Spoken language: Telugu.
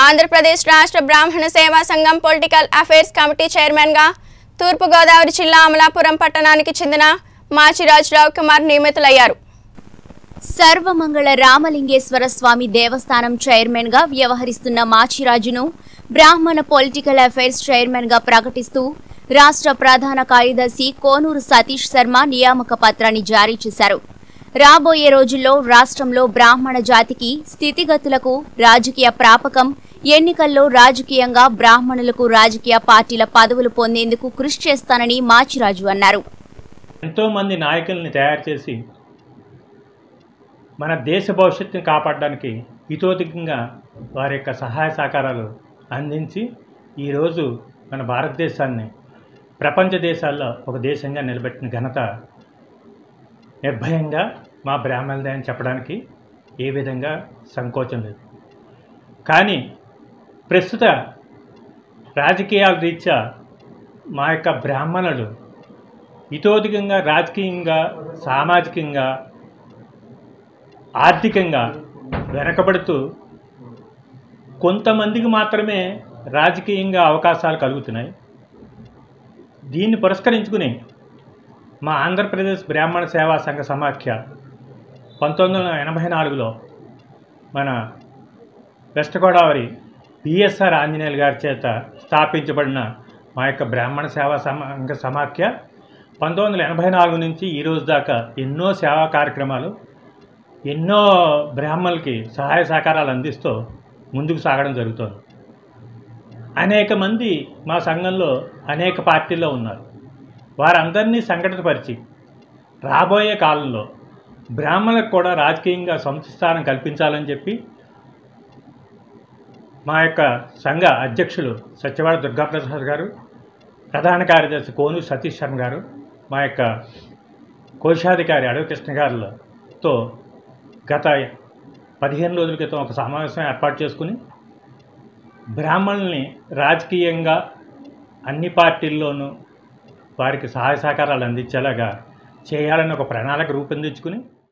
ఆంధ్రప్రదేశ్ రాష్ట్ర బ్రాహ్మణ సేవా సంఘం పొలిటికల్ అఫైర్స్ కమిటీ చైర్మన్గా తూర్పుగోదావరి జిల్లా అమలాపురం పట్టణానికి చెందిన మాచిరాజురావు కుమార్ నియమితులయ్యారు సర్వమంగళ రామలింగేశ్వర స్వామి దేవస్థానం చైర్మన్ గా వ్యవహరిస్తున్న మాచిరాజును బ్రాహ్మణ పొలిటికల్ అఫైర్స్ చైర్మన్ గా ప్రకటిస్తూ రాష్ట్ర ప్రధాన కార్యదర్శి కోనూరు సతీష్ శర్మ నియామక పత్రాన్ని జారీ చేశారు రాబోయే రోజుల్లో రాష్ట్రంలో బ్రాహ్మణ జాతికి స్థితిగతులకు రాజకీయ ప్రాపకం ఎన్నికల్లో రాజకీయంగా బ్రాహ్మణులకు రాజకీయ పార్టీల పదవులు పొందేందుకు కృషి చేస్తానని మాచిరాజు అన్నారు ఎంతోమంది నాయకుల్ని తయారు చేసి మన దేశ భవిష్యత్తుని కాపాడడానికి హితోధికంగా వారి యొక్క సహాయ సహకారాలు అందించి ఈరోజు మన భారతదేశాన్ని ప్రపంచ దేశాల్లో ఒక దేశంగా నిలబెట్టిన ఘనత నిర్భయంగా మా బ్రాహ్మణులదే అని చెప్పడానికి ఏ విధంగా సంకోచం లేదు కానీ ప్రస్తుత రాజకీయాల రీత్యా మా యొక్క బ్రాహ్మణులు ఇతోధికంగా రాజకీయంగా సామాజికంగా ఆర్థికంగా వెనకబడుతూ కొంతమందికి మాత్రమే రాజకీయంగా అవకాశాలు కలుగుతున్నాయి దీన్ని పురస్కరించుకుని మా ఆంధ్రప్రదేశ్ బ్రాహ్మణ సేవా సంఘ సమాఖ్య పంతొమ్మిది వందల ఎనభై నాలుగులో మన వెస్ట్ గోదావరి బిఎస్ఆర్ ఆంజనేయులు గారి చేత స్థాపించబడిన మా యొక్క బ్రాహ్మణ సేవా సంఘ సమాఖ్య పంతొమ్మిది వందల ఎనభై నాలుగు నుంచి ఈ రోజు దాకా ఎన్నో సేవా కార్యక్రమాలు ఎన్నో బ్రాహ్మణులకి సహాయ సహకారాలు అందిస్తూ ముందుకు సాగడం జరుగుతోంది అనేక మంది మా సంఘంలో అనేక పార్టీల్లో ఉన్నారు వారందరినీ సంఘటితపరిచి రాబోయే కాలంలో బ్రాహ్మణులకు కూడా రాజకీయంగా సంస్థానం కల్పించాలని చెప్పి మా యొక్క సంఘ అధ్యక్షులు సత్యవాడ దుర్గాప్రసాద్ గారు ప్రధాన కార్యదర్శి కోను సతీష్ శర్మ గారు మా యొక్క కోశాధికారి అడవి కృష్ణ గారితో గత పదిహేను రోజుల క్రితం ఒక సమావేశం ఏర్పాటు చేసుకుని బ్రాహ్మణుల్ని రాజకీయంగా అన్ని పార్టీల్లోనూ వారికి సహాయ సహకారాలు అందించేలాగా చేయాలని ఒక ప్రణాళిక రూపొందించుకుని